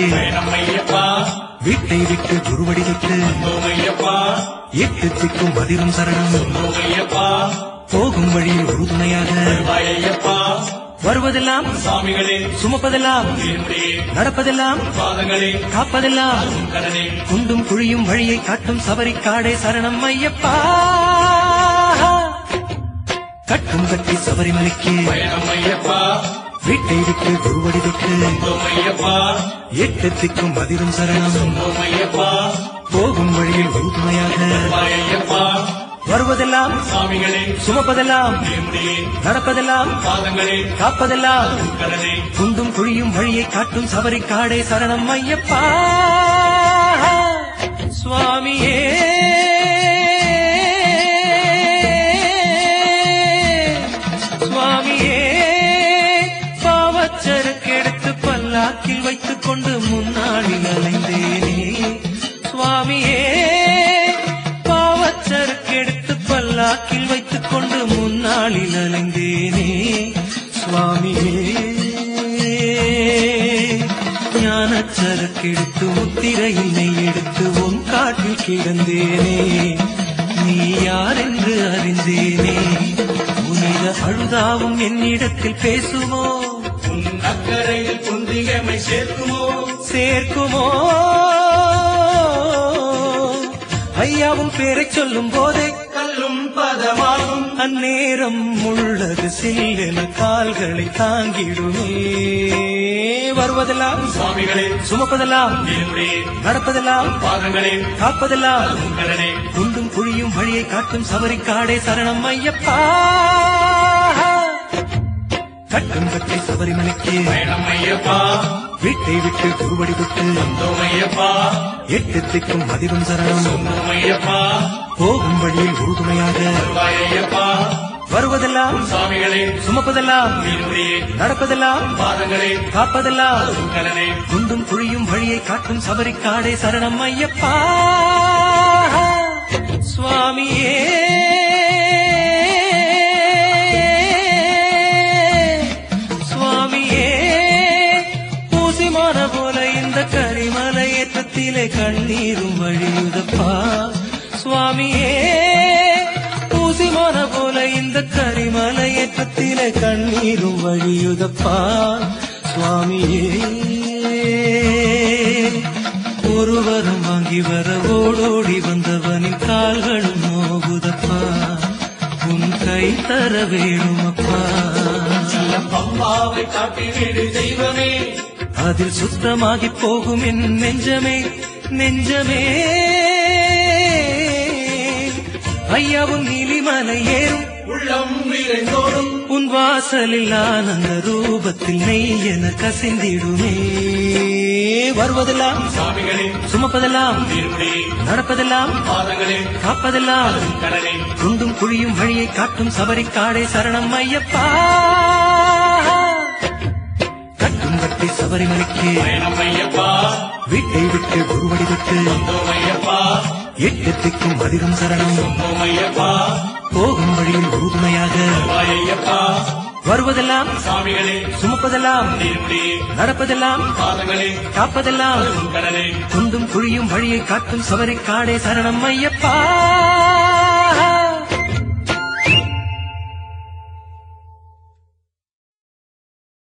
நம்மையப்பா வீட்டை விட்டு குருவடி தொட்டு ஓமையப்பா எட்டு திக்கும் பதிலும் சரணம் ஓமையப்பா போகும் வழியில் உறுதுணையாக வாயையப்பா வருவதெல்லாம் சாமிகளே சுமப்பதெல்லாம் திருமுடியே நடப்பதெல்லாம் பாதங்களே காப்பதெல்லாம் கடனே குண்டும் குழியும் வழியை காட்டும் சபரிக்காடே சரணம் ஐயப்பா கட்டும் கட்டி சபரிமலைக்கு நம்மையப்பா வீட்டை விட்டு குருவடி தொட்டு ஓமையப்பா எட்டு திக்கும் பதிலும் சரணம் ஓமையப்பா போகும் வழியில் உறுதுணையாக வாயையப்பா வருவதெல்லாம் சாமிகளே சுமப்பதெல்லாம் திருமுடியே நடப்பதெல்லாம் பாதங்களே காப்பதெல்லாம் கடனே குண்டும் குழியும் வழியை காட்டும் சபரிக்காடே சரணம் ஐயப்பா சுவாமியே சுவாமியே பாவச்சருக்கெடுத்து பல்லாக்கில் வைத்துக் கொண்டு முன்னாளில் அலைந்தேனே சுவாமியே பாவச்சருக்கெடுத்து பல்லாக்கில் வைத்துக் கொண்டு முன்னாளில் அலைந்தேனே சுவாமியே ஞானச்சரக்கெடுத்து முத்திரையினை எடுத்து உன் காட்டில் கிடந்தேனே நீ யார் என்று அறிந்தேனே புனித அழுதாவும் என்னிடத்தில் பேசுமோ உன் அக்கறையில் குந்திகமை சேர்க்குமோ சேர்க்குமோ ஐயாவும் பேரைச் சொல்லும் போதே கல்லும் பதமாகும் அந்நேரம் உள்ளது சில்லென கால்களை தாங்கிடுமே வருவதெல்லாம் சுவாமிகளே சுமப்பதெல்லாம் திருமுடியே நடப்பதெல்லாம் பாதங்களே காப்பதெல்லாம் கடனே குண்டும் குழியும் வழியை காட்டும் சபரிக்காடே சரணம் ஐயப்பா கட்டும் கட்டை சபரிமலைக்கு நம்மையப்பா வீட்டை விட்டு குருவடி தொட்டு ஓமையப்பா எட்டு திக்கும் மதிரும் சரணம் ஓமையப்பா போகும் வழியில் உறுதுணையாக வாயையப்பா வருவதெல்லாம் சுவாமிகளே சுமப்பதெல்லாம் திருமுடியே நடப்பதெல்லாம் பாதங்களே காப்பதெல்லாம் கடனே குண்டும் குழியும் வழியை காட்டும் சபரிக்காடே சரணம் ஐயப்பா சுவாமியே சுவாமியே ஊசிமான போல இந்த கரிமலை ஏற்றத்திலே கண்ணீரும் வழியுதப்பா சுவாமியே ஊசிமான போல இந்த கரிமலை ஏற்றத்திலே கண்ணீரும் வழியுதப்பா சுவாமியே ஒருவரும் வாங்கி வர ஓடோடி வந்தவனின் கால்களும் நோகுதப்பா உன் கை தர வேணுமப்பா பம்பாவை காட்டி வீடு தெய்வமே அதில் சுத்தமாகி போகும் என் நெஞ்சமே நெஞ்சமே ஐயாவும் நீலிமலை ஏறும் உள்ளம் விரைந்தோடும் உன் வாசலில் ஆனந்த ரூபத்தில் நெய் என கசிந்திடுமே வருவதெல்லாம் சுவாமிகளே சுமப்பதெல்லாம் திருமுடியே நடப்பதெல்லாம் பாதங்களே காப்பதெல்லாம் கடனே குண்டும் குழியும் வழியை காட்டும் சபரிக்காடே சரணம் ஐயப்பா கட்டும் கட்டி சபரிமலைக்கு நம்மையப்பா வீட்டை விட்டு குருவடி விட்டு ஓமையப்பா எட்டு திக்கும் அதிகம் சரணம் ஓமையப்பா போகும் வழியில் உறுதுணையாக வாயையப்பா வருவதெல்லாம் சுவாமிகளே சுமப்பதெல்லாம் திருமுடியே நடப்பதெல்லாம் பாதங்களே காப்பதெல்லாம் கடனே குண்டும் குழியும் வழியை காட்டும் சபரிக்காடே சரணம் ஐயப்பா